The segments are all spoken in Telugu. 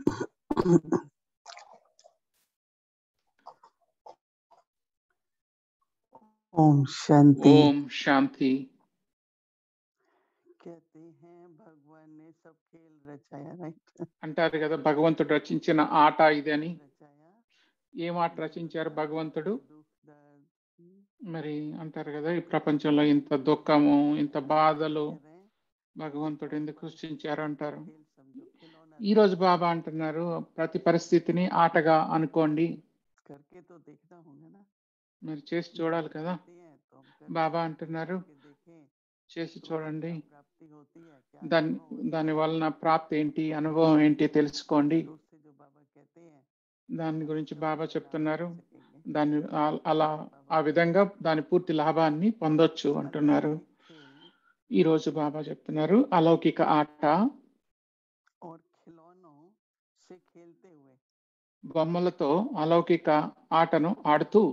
ओम शांति ఓం శాంతి कहते हैं भगवान ने सब खेल रचाया राइट అంటారు కదా భగవంతుడు రచించిన ఆట ఇది అని रचाया ఏం ఆట రచించారు భగవంతుడు दुख दर्द हम्म, మరి అంటారు కదా ఈ ప్రపంచంలో ఇంత దుఃఖము ఇంత బాధలు कह रहे हैं, భగవంతుడు ఎందుకు సృష్టించారు అంటారు खेल समझो खिलौना ఈ రోజు బాబా అంటున్నారు ప్రతి పరిస్థితిని ఆటగా అనుకోండి करके तो देखना होगा ना మీరు చేసి చూడాలి కదా करते हैं तो हम करते బాబా हैं, అంటున్నారు करके देखें చేసి तो చూడండి क्या प्राप्ति होती है क्या దాని अनुभव होता దాని है? వలన ప్రాప్తి ఏంటి అనుభవం ఏంటి తెలుసుకోండి तो उससे जो बाबा कहते हैं దాని గురించి బాబా చెప్తున్నారు सकेंगे దాన్ని ఆ- అలా ఆ విధంగా దాని పూర్తి లాభాన్ని పొందొచ్చు అంటున్నారు खेल ఈ రోజు బాబా చెప్తున్నారు అలౌకిక ఆట और खिलौनों से खेलते हुए బొమ్మలతో అలౌకిక ఆటను ఆడుతూ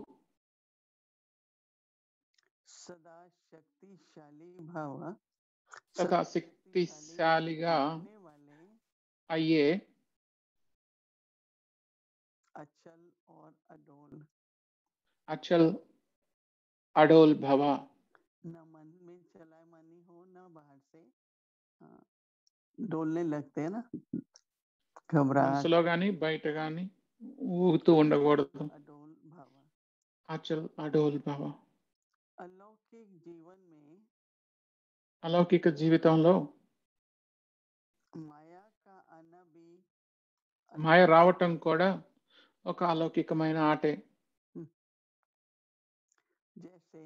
सदा शक्तिशाली भाव సదా శక్తిశాలిగా बनने वाले అయ్యే अचल और अडोल అచల్ అడోల్ భవ न मन में चला मनी हो न बाहर से हाँ, डोलने लगते हैं ना घबराहट మనసులో గాని బయట గాని ఊగుతూ ఉండకూడదు अडोल भाव అచల్ అడోల్ భవ अलौकिक जीवन में అలౌకిక జీవితంలో माया का आना भी మాయ రావటం కూడా ఒక అలౌకికమైన ఆటే जैसे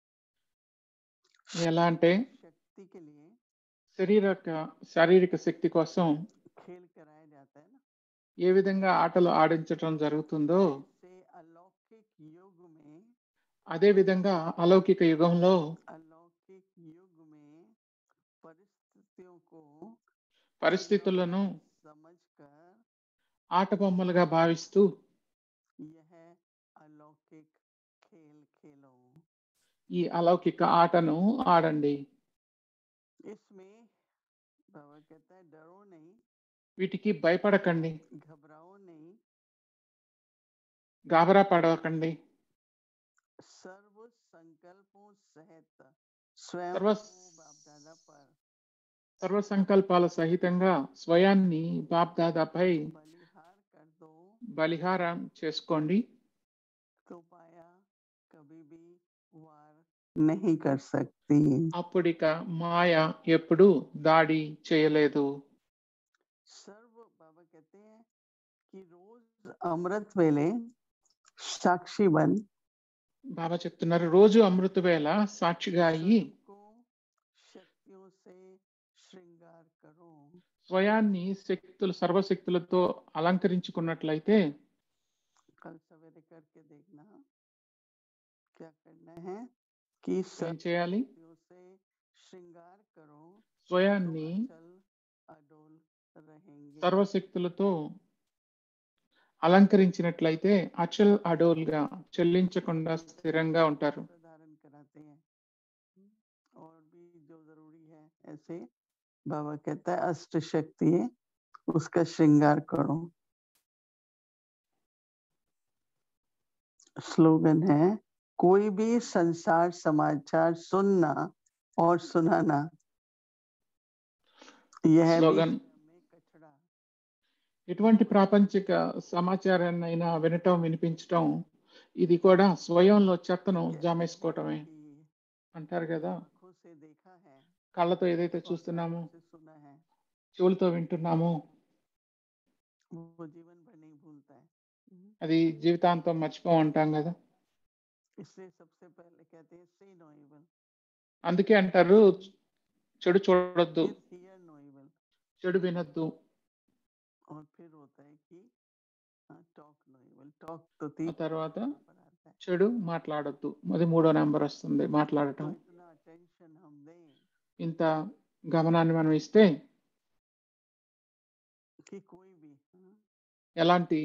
ఎలా అంటే शक्ति के लिए శరీరక శారీరక శక్తి కోసం खेल कराया जाता है ना ఏ విధంగా ఆటలు ఆడించటం జరుగుతుందో से अलौकिक युग में అదే విధంగా అలౌకిక యుగంలో अलौकिक युग में परिस्थितियों को పరిస్థితులను समझकर ఆట బొమ్మలుగా భావిస్తూ यह अलौकिक खेल खेलो ఈ అలౌకిక ఆటను ఆడండి इसमें बाबा कहता है डरो नहीं వీటికి భయపడకండి घबराओ नहीं గాబరా పడకండి सर्व संकल्पों सहित स्वयं सर्व को बाप दादा पर సర్వ సంకల్పాల సహితంగా స్వయాన్ని బాప్దాదాపై बलिहार कर दो బలిహారం చేసుకోండి तो पाया कभी भी वार नहीं कर सकती అప్పుడిక మాయ ఎప్పుడూ దాడి చేయలేదు सर्व बाबा कहते हैं कि रोज अमृत वेले साक्षी बन బాబా చెప్తున్నారు రోజు అమృత వేళ సాక్షిగా అయ్యి को शक्तियों से श्रृंगार करो స్వయాన్ని శక్తులు సర్వశక్తులతో అలంకరించుకున్నట్లయితే कल सवेरे करके देखना क्या करना है कि ఏం सर्व చేయాలి शक्तियों से श्रृंगार करो तो స్వయాన్ని अचल अडोल रहेंगे సర్వశక్తులతో అలంకరించినట్లయితే అచల్ అడోల్గా చెల్లించకుండా స్థిరంగా ఉంటారు वस्त्र धारण कराते हैं हम्म, और भी जो जरूरी है ऐसे बाबा कहता है अष्ट शक्ति है उसका श्रृंगार करो स्लोगन है कोई भी संसार समाचार सुनना और सुनाना यह भी स्लोगन स्वयं में कचड़ा ఎటువంటి ప్రాపంచిక సమాచారాన్ని అయినా వినటం వినిపించటం ఇది కూడా స్వయంలో చెత్తను जैसे జామేసుకోవటమే कि అంటారు కదా आंखों से देखा है కళ్ళతో ఏదైతే और చూస్తున్నామో कानों से सुना है చెవులతో వింటున్నామో वो जीवन भर नहीं भूलता है हम्म। అది జీవితాంతం మర్చిపో ఉంటాం కదా इसलिए सबसे पहले कहते हैं से नो इवल అందుకే అంటారు చెడు చూడొద్దు फिर हियर नो इवल చెడు వినొద్దు और फिर होता है कि टॉक नो इवल टॉक तो ఆ तीन తర్వాత पर आता है చెడు మాట్లాడొద్దు అది మూడో నెంబర్ వస్తుంది तो మాట్లాడటం इतना अटेंशन हम दें ఇంత గమనాన్ని మనం ఇస్తే कि कोई भी हाँ, ఎలాంటి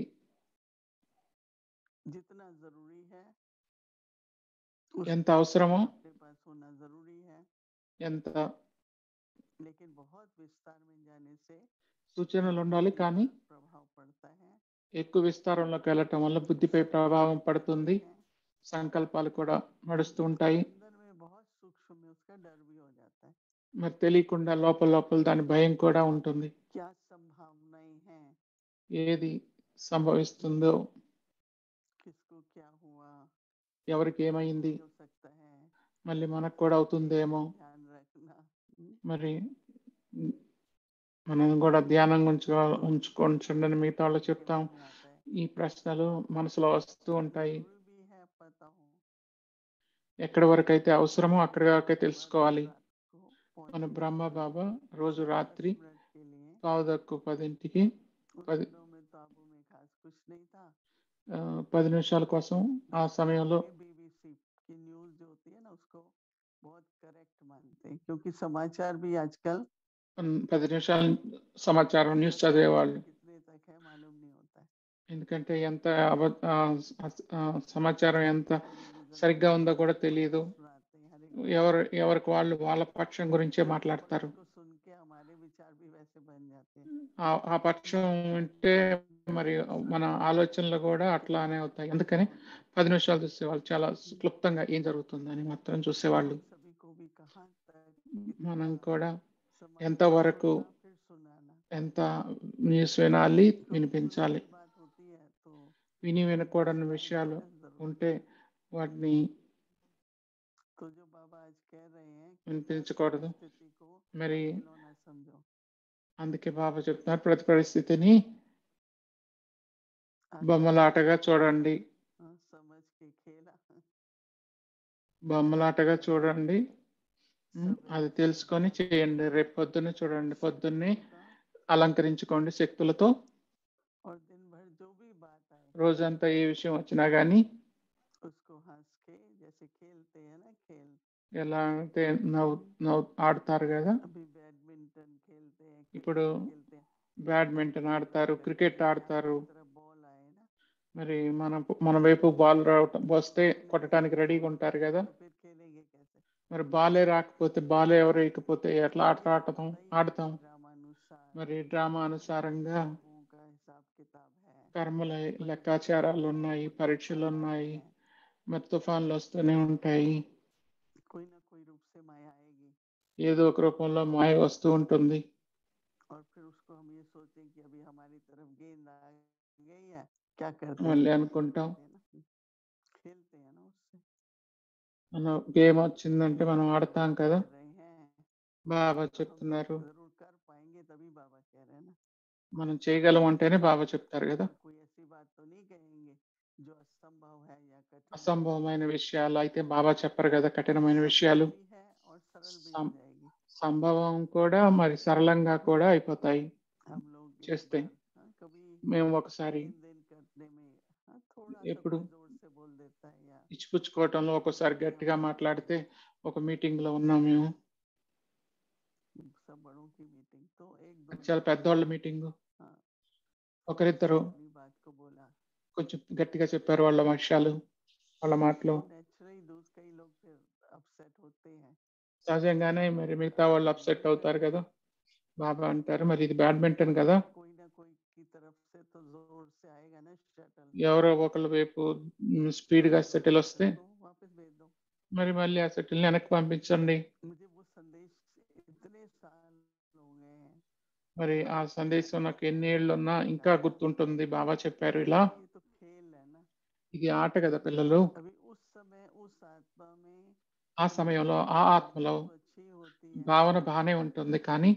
जितना जरूरी है ఎంత అవసరమో अपने पास होना जरूरी है ఎంత लेकिन बहुत विस्तार में जाने से సూచనలు ఉండాలి కానీ प्रभाव पड़ता है ఎక్కువ విస్తారంలోకి వెళ్ళటం వల్ల బుద్ధిపై ప్రభావం పడుతుంది है, సంకల్పాలు కూడా నడుస్తూ ఉంటాయి अंदर में बहुत सूक्ष्म में उसका डर भी हो जाता है మరి తెలియకుండా లోపల లోపల దాని భయం కూడా ఉంటుంది क्या संभावनाएं हैं ఏది సంభవిస్తుందో किसको क्या हुआ ఎవరికి ఏమైంది हो सकता है మళ్ళీ మనకు కూడా అవుతుందేమో ध्यान रखना हम्म, మరి ఉమ్, మనం కూడా ధ్యానం ఉంచుకో ఉంచుకోండి మిగతా వాళ్ళు చెప్తాం में आता है ఈ ప్రశ్నలు మనసులో వస్తూ ఉంటాయి जरूर भी है पता हो ఎక్కడి వరకు అయితే అవసరమో అక్కడి వరకే తెలుసుకోవాలి रात को మన पहुंचने బ్రహ్మ के బాబా लिए రోజు दस రాత్రి मिनट के लिए పావుదక్కు పదింటికి उस पद- दिनों में तो आबू में खास कुछ नहीं था ఆ, పది నిమిషాల కోసం ఆ సమయంలో बीबीसी की न्यूज जो होती है ना उसको बहुत करेक्ट मानते हैं क्योंकि समाचार भी आजकल ఉమ్, పది నిమిషాల సమాచారం న్యూస్ చదివేవాళ్ళు कितने तक है मालूम नहीं होता है ఎందుకంటే ఎంత అబ- ఆ, స- ఆ, సమాచారం ఎంత टेलीविजन సరిగ్గా पे ఉందో కూడా తెలియదు सुनाते हैं हर एक ఎవరు ఎవరికి వాళ్ళు వాళ్ళ పక్షం గురించే మాట్లాడతారు उसको सुन के हमारे विचार भी वैसे बन जाते हैं ఆ- ఆ పక్షం వింటే మరి మన ఆలోచనలు కూడా అట్లానే అవుతాయి అందుకని పది నిమిషాలు చూసేవాళ్ళు చాలా క్లుప్తంగా ఏం జరుగుతుందని మాత్రం చూసేవాళ్ళు हम सभी को भी कहाँ तक మనం कितना కూడా समाचार ఎంతవరకు सुनना, फिर सुनाना ఎంత న్యూస్ వినాలి कभी వినిపించాలి कोई बात होती है तो విని వినకూడని విషయాలు ఉంటే వాటిని तो जो बाबा आज कह रहे हैं कि వినిపించకూడదు हर स्थिति को మరి खिलौना समझो అందుకే బాబా చెప్తున్నారు ప్రతి పరిస్థితిని आज బొమ్మలాటగా చూడండి हाँ, समझ के खेला బొమ్మలాటగా చూడండి ఉమ్, सब అది తెలుసుకొని చేయండి రేపు పొద్దున్నే చూడండి పొద్దున్నే का అలంకరించుకోండి శక్తులతో और दिन भर जो भी बात आए రోజంతా ఏ విషయం వచ్చినా కానీ उसको हंस के जैसे खेलते हैं ना खेल ఎలా అయితే నవ్వు నవ్వు ఆడతారు కదా अभी बैडमिंटन खेलते हैं ఇప్పుడు क्रिकेट खेलते हैं బ్యాడ్మింటన్ ఆడతారు క్రికెట్ ఆడతారు तरफ बॉल आए ना మరి మన మన వైపు బాల్ రావటం వస్తే కొట్టడానికి రెడీగా ఉంటారు కదా तो फिर खेलेंगे कैसे మరి బాలే రాకపోతే బాలే ఎవరు వేయకపోతే ఎట్లా ఆట ఆడతాం ఆడతాం ड्रामानुसार మరి డ్రామా అనుసారంగా कर्मों का हिसाब किताब है కర్మల లెక్కాచారాలు ఉన్నాయి పరీక్షలు ఉన్నాయి మరి తుఫాన్లు వస్తూనే ఉంటాయి कोई ना कोई रूप से माया आएगी ఏదో ఒక రూపంలో మాయ వస్తూ ఉంటుంది और फिर उसको हम ये सोचें कि अभी हमारी तरफ गेंद आ गई है क्या करते మళ్ళీ हैं అనుకుంటాం खेलते हैं ना खेलते हैं ना उससे మన గేమ్ వచ్చిందంటే మనం ఆడతాం కదా कर रहे हैं బాబా हम तो చెప్తున్నారు जरूर कर पाएंगे तभी बाबा कह रहे हैं ना మనం చేయగలం అంటేనే బాబా చెప్తారు కదా और कोई ऐसी बात तो नहीं कहेंगे जो असंभव है या कठिन है। అసంభవమైన విషయాలు అయితే బాబా చెప్పరు కదా కఠినమైన విషయాలు भी है और सरल भी हो सम- जाएगी సంభవం కూడా మరి సరళంగా కూడా అయిపోతాయి हम लोग एक చేస్తే बार, हाँ, कभी మేము ఒకసారి लेन देन करने में हाँ, थोड़ा सा ఎప్పుడు कोई जोर से बोल देता है या ఇచ్చిపుచ్చుకోవటంలో ఒక్కోసారి గట్టిగా మాట్లాడితే ఒక మీటింగ్ లో ఉన్నాం మేము सब बड़ों की मीटिंग तो एक दो అది చాలా పెద్దవాళ్ళ మీటింగ్ हाँ, ఒకరిద్దరు अपनी बात को बोला కొంచెం గట్టిగా చెప్పారు వాళ్ళ విషయాలు వాళ్ళ మాటలు नेचुरली दूस कई लोग फिर अपसेट होते हैं సహజంగానే మరి మిగతా వాళ్ళు అప్సెట్ అవుతారు కదా బాబా అంటారు మరి ఇది బ్యాడ్మింటన్ కదా कोई ना कोई की तरफ से तो जोर से आएगा ना शटल ఎవరో ఒకళ్ళ వైపు స్పీడ్ గా సెటిల్ వస్తే तो वापस भेज दो మరి మళ్ళీ ఆ సెటిల్ వెనక్కి పంపించండి मुझे वो संदेश इतने साल हो गए हैं మరి ఆ సందేశం నాకు ఎన్ని ఏళ్ళు ఉన్నా ఇంకా గుర్తుంటుంది బాబా చెప్పారు ఇలా ये तो खेल है ना ఇది ఆట కదా పిల్లలు अभी उस समय उस आत्मा में ఆ సమయంలో ఆ ఆత్మలో तो अच्छी होती है భావన బాగానే ఉంటుంది కానీ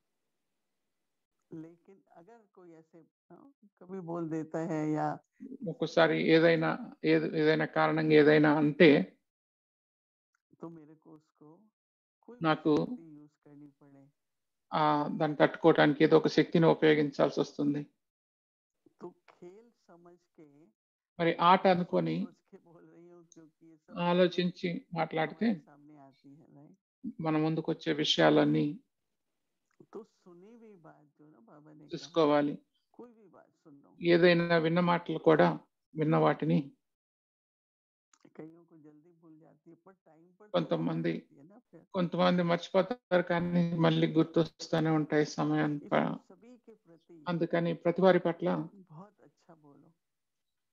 लेकिन अगर कोई ऐसे हाँ, कभी बोल देता है या ఒక్కోసారి ఏదైనా ఏది ఏదైనా కారణంగా ఏదైనా అంటే तो मेरे को उसको कोई నాకు यूज करनी पड़े ఆ దాన్ని తట్టుకోవడానికి ఏదో ఒక శక్తిని ఉపయోగించాల్సి వస్తుంది तो खेल समझ के మరి ఆట అనుకొని सोच के बोल रही हूँ क्योंकि ये सब ఆలోచించి మాట్లాడితే हमारे सामने आती है राइट మన ముందుకు వచ్చే విషయాలన్నీ तो सुनी हुई बात जो ना बाबा ने कहा చూసుకోవాలి कोई भी बात सुन लो ఏదైనా విన్న మాటలు కూడా విన్న వాటిని कईयों को जल्दी भूल जाती है पर टाइम पर तो కొంతమంది याद आती है ना फिर కొంతమంది మర్చిపోతారు కానీ మళ్ళీ గుర్తొస్తూనే ఉంటాయి సమయం ప- इसलिए सभी के प्रति అందుకని ప్రతి వారి పట్ల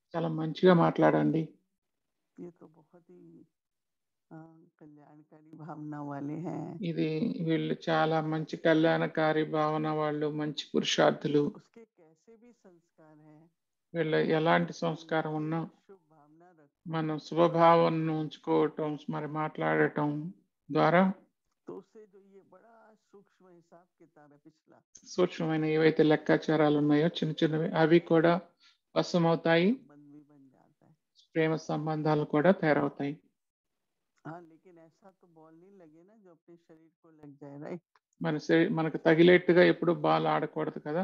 చాలా మంచిగా మాట్లాడండి ये तो बहुत ही अ, कल्याणकारी भावना वाले हैं ఇది వీళ్ళు చాలా మంచి కళ్యాణకారి భావన వాళ్ళు మంచి పురుషార్థులు उसके कैसे भी संस्कार हैं వీళ్ళ ఎలాంటి సంస్కారం ఉన్నా शुभ भावना रख మనం శుభభావనను ఉంచుకోవటం మరి మాట్లాడటం ద్వారా तो उससे जो ये बड़ा सूक्ष्म हिसाब किताब है पिछला సూక్ష్మమైన ఏవైతే లెక్కాచారాలు ఉన్నాయో చిన్న చిన్నవి అవి కూడా వశమవుతాయి संबंध भी बन जाता है ప్రేమ సంబంధాలు కూడా తయారవుతాయి हाँ लेकिन ऐसा तो बॉल नहीं लगे ना जो अपने शरीर को लग जाए राइट మన శరీ- మనకు తగిలేట్టుగా ఎప్పుడు బాల్ ఆడకూడదు కదా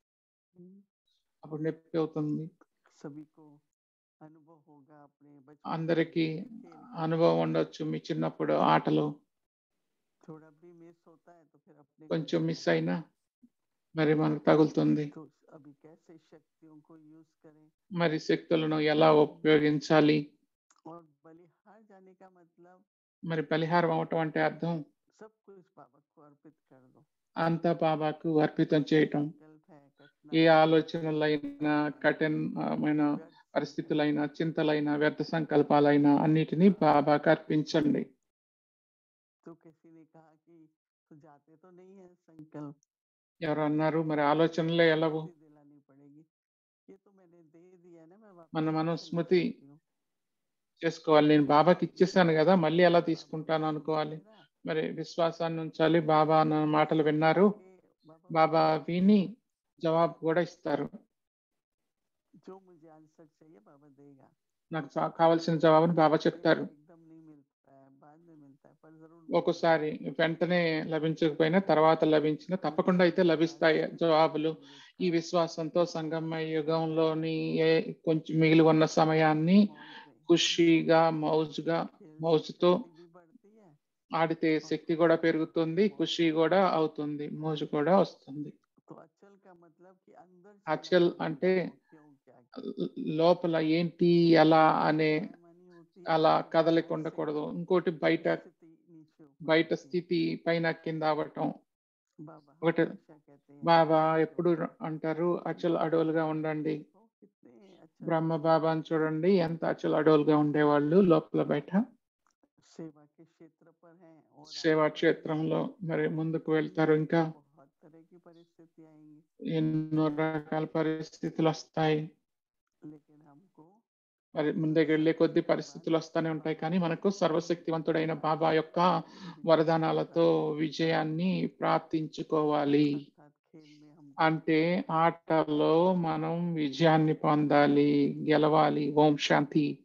అప్పుడు నొప్పి అవుతుంది सभी को अनुभव होगा अपने बचपन అందరికీ में खेल का। అనుభవం ఉండొచ్చు మీ చిన్నప్పుడు ఆటలు थोड़ा भी मिस होता है तो फिर अपने को కొంచెం लगता మిస్ है। అయినా మరి మనకు తగులుతుంది तो अभी कैसे शक्तियों को यूज करें మరి శక్తులను ఎలా ఉపయోగించాలి और बलिहार जाने का मतलब మరి బలిహారం అవటం అంటే అర్థం सब कुछ बाबा को अर्पित कर दो అంతా బాబాకు అర్పితం చేయటం संकल्प है ఏ कठिनाई ఆలోచనలైనా కఠినమైన व्यर्थ పరిస్థితులైనా చింతలైనా వ్యర్థ సంకల్పాలైనా అన్నిటినీ బాబాకు అర్పించండి तो किसी ने कहा कि तो जाते तो नहीं है संकल्प ఎవరు అన్నారు మరి ఆలోచనలే ఎలాగో स्मृति दिलानी पड़ेगी ये तो मैंने दे दिया ना मैं वापस మన మనం कैसे ले స్మృతి सकती हूँ? చేసుకోవాలి నేను బాబాకి ఇచ్చేసాను కదా మళ్ళీ ఎలా తీసుకుంటాను बाबा అనుకోవాలి सुन मेरा, మరి విశ్వాసాన్ని ఉంచాలి బాబా నా మాటలు విన్నారు कि बाबा బాబా విని జవాబు కూడా ఇస్తారు जो मुझे आंसर चाहिए बाबा देगा నాకు చా- కావాల్సిన జవాబుని బాబా ये చెప్తారు एकदम नहीं मिलता है बाद में मिलता है पर जरूर ఒక్కోసారి వెంటనే లభించకపోయినా తర్వాత లభించిన తప్పకుండా అయితే లభిస్తాయి జవాబులు ఈ విశ్వాసంతో సంగమ యుగంలోని ఏ కొంచెం మిగిలి ఉన్న సమయాన్ని ఖుషీగా మౌజుగా మౌజుతో भी बढ़ती है ఆడితే శక్తి కూడా పెరుగుతుంది ఖుషి కూడా అవుతుంది మోజు కూడా వస్తుంది तो अचल का मतलब कि अंदर अचल అంటే లోపల ఏంటి ఎలా అనే అలా కదలిక ఉండకూడదు ఇంకోటి బయట బయట స్థితి పైన కింద అవ్వటం ఒకటి బాబా ఎప్పుడు అంటారు అచల్ అడవులుగా ఉండండి బ్రహ్మ బాబా అని చూడండి ఎంత అచల్ అడవులుగా ఉండేవాళ్ళు లోపల బయట सेवा के क्षेत्र पर हैं और సేవా आगे క్షేత్రంలో మరి ముందుకు వెళ్తారు ఇంకా बहुत तरह की परिस्थिति आएंगी ఎన్నో రకాల పరిస్థితులు వస్తాయి लेकिन हमको మరి ముందుకు వెళ్ళే కొద్ది పరిస్థితులు వస్తూనే ఉంటాయి కానీ మనకు సర్వశక్తివంతుడైన బాబా యొక్క వరదానాలతో విజయాన్ని ప్రాప్తించుకోవాలి अर्थात खेल में हम అంటే ఆటలో మనం విజయాన్ని పొందాలి గెలవాలి ఓం శాంతి